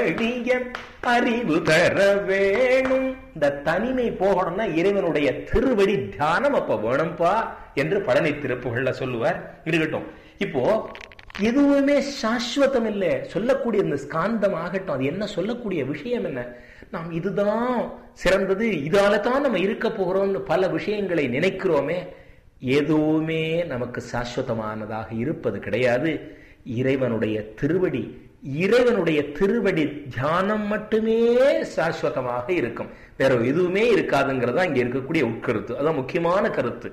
எளிய அறிவு தர வேணும் இந்த தனிமை போகணும்னா இறைவனுடைய திருவடி தியானம் அப்ப வேணும்பா என்று பழனி திருப்புகள்ல சொல்லுவார் இருக்கட்டும் இப்போ எதுவுமே சாஸ்வதம் இல்லை சொல்லக்கூடிய இந்த ஸ்காந்தம் ஆகட்டும் அது என்ன சொல்லக்கூடிய விஷயம் என்ன நாம் இதுதான் சிறந்தது இதால தான் நம்ம இருக்க போகிறோம்னு பல விஷயங்களை நினைக்கிறோமே எதுவுமே நமக்கு சாஸ்வதமானதாக இருப்பது கிடையாது இறைவனுடைய திருவடி இறைவனுடைய திருவடி தியானம் மட்டுமே சாஸ்வதமாக இருக்கும் வேற எதுவுமே இருக்காதுங்கிறதா இங்க இருக்கக்கூடிய உட்கருத்து அதான் முக்கியமான கருத்து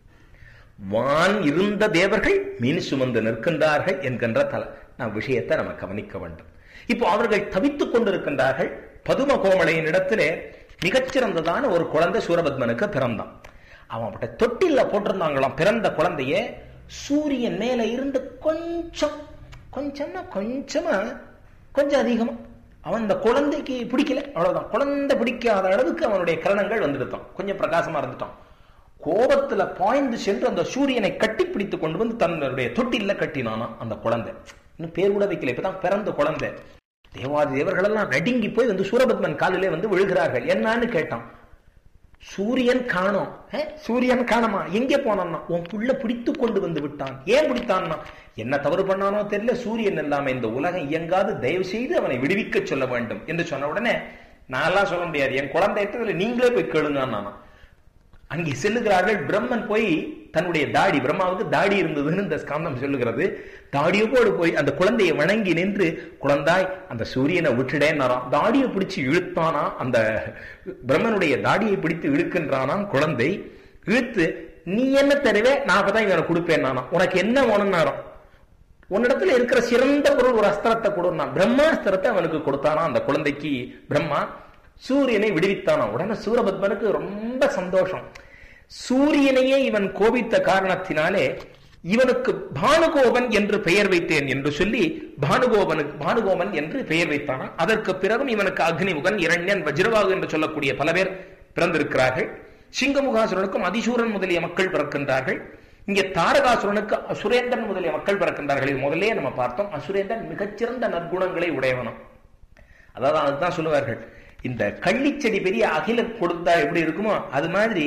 வான் இருந்த தேவர்கள் மீன் சுமந்து நிற்கின்றார்கள் என்கின்ற தல நாம் விஷயத்தை நம்ம கவனிக்க வேண்டும் இப்போ அவர்கள் தவித்துக் கொண்டிருக்கின்றார்கள் பதும கோமலையின் இடத்திலே மிகச்சிறந்ததான ஒரு குழந்தை சூரபத்மனுக்கு பிறந்தான் அவன் அவட்ட தொட்டில போட்டிருந்தாங்களாம் பிறந்த குழந்தைய சூரியன் மேல இருந்து கொஞ்சம் கொஞ்சம்னா கொஞ்சமா கொஞ்சம் அதிகமா அவன் இந்த குழந்தைக்கு பிடிக்கல அவ்வளவுதான் குழந்தை பிடிக்காத அளவுக்கு அவனுடைய கிரணங்கள் வந்துடுத்தான் கொஞ்சம் பிரகாசமா இருந்துட்டான் கோபத்துல பாய்ந்து சென்று அந்த சூரியனை கட்டி பிடித்து கொண்டு வந்து தன்னுடைய தொட்டில கட்டினானா அந்த குழந்தை இன்னும் பேர் கூட வைக்கல இப்பதான் பிறந்த குழந்தை தேவாதி தேவர்கள் எல்லாம் நடுங்கி போய் வந்து சூரபத்மன் காலிலே வந்து விழுகிறார்கள் என்னன்னு கேட்டான் சூரியன் காணோம் சூரியன் காணமா எங்கே போனான்னா உன் புள்ள பிடித்து கொண்டு வந்து விட்டான் ஏன் பிடித்தான்னா என்ன தவறு பண்ணானோ தெரியல சூரியன் இல்லாம இந்த உலகம் இயங்காது தயவு செய்து அவனை விடுவிக்க சொல்ல வேண்டும் என்று சொன்ன உடனே நான் எல்லாம் சொல்ல முடியாது என் குழந்தை நீங்களே போய் கேளுங்க நானா அங்கே செல்லுகிறார்கள் பிரம்மன் போய் தன்னுடைய தாடி பிரம்மாவுக்கு தாடி இருந்ததுன்னு இந்த ஸ்காந்தம் சொல்லுகிறது தாடியோடு போய் அந்த குழந்தையை வணங்கி நின்று குழந்தாய் அந்த சூரியனை விட்டுடேன்னாராம் தாடியை பிடிச்சு இழுத்தானா அந்த பிரம்மனுடைய தாடியை பிடித்து இழுக்கின்றானாம் குழந்தை இழுத்து நீ என்ன தருவே நான் அப்பதான் இவனை கொடுப்பேன் நானா உனக்கு என்ன வேணும்னாராம் உன்னிடத்துல இருக்கிற சிறந்த பொருள் ஒரு அஸ்திரத்தை கொடுனா பிரம்மாஸ்திரத்தை அவனுக்கு கொடுத்தானா அந்த குழந்தைக்கு பிரம்மா சூரியனை விடுவித்தானா உடனே சூரபத்மனுக்கு ரொம்ப சந்தோஷம் சூரியனையே இவன் கோபித்த காரணத்தினாலே இவனுக்கு பானுகோபன் என்று பெயர் வைத்தேன் என்று சொல்லி பானுகோபனுக்கு பானுகோபன் என்று பெயர் வைத்தானா அதற்கு பிறகும் இவனுக்கு அக்னிமுகன் இரண்யன் வஜ்ரவாகு என்று சொல்லக்கூடிய பல பேர் பிறந்திருக்கிறார்கள் சிங்கமுகாசுரனுக்கும் அதிசூரன் முதலிய மக்கள் பிறக்கின்றார்கள் இங்கே தாரகாசுரனுக்கு அசுரேந்திரன் முதலிய மக்கள் பிறக்கின்றார்கள் இது முதலே நம்ம பார்த்தோம் அசுரேந்திரன் மிகச்சிறந்த நற்குணங்களை உடையவனும் அதாவது அதுதான் சொல்லுவார்கள் இந்த கள்ளிச்செடி பெரிய அகில கொடுத்தா எப்படி இருக்குமோ அது மாதிரி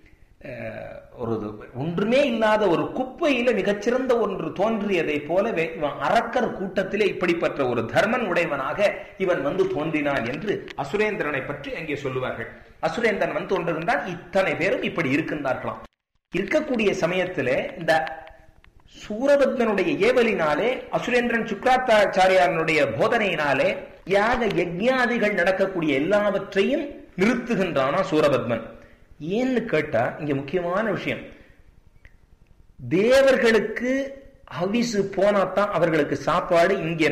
ஒரு ஒன்றுமே இல்லாத ஒரு குப்பையில மிகச்சிறந்த ஒன்று தோன்றியதை போலவே இவன் அரக்கர் கூட்டத்திலே இப்படிப்பட்ட ஒரு தர்மன் உடையவனாக இவன் வந்து தோன்றினான் என்று அசுரேந்திரனை பற்றி அங்கே சொல்லுவார்கள் அசுரேந்திரன் வந்து தோன்றுகின்றான் இத்தனை பேரும் இப்படி இருக்கின்றார்களாம் இருக்கக்கூடிய சமயத்திலே இந்த சூரபத்மனுடைய ஏவலினாலே அசுரேந்திரன் சுக்ராத்தாச்சாரியாரனுடைய போதனையினாலே யாக யஜ்ஞாதிகள் நடக்கக்கூடிய எல்லாவற்றையும் நிறுத்துகின்றானா சூரபத்மன் ஏன்னு கேட்டா இங்க முக்கியமான விஷயம் தேவர்களுக்கு ஹவிசு போனாதான் அவர்களுக்கு சாப்பாடு இங்கே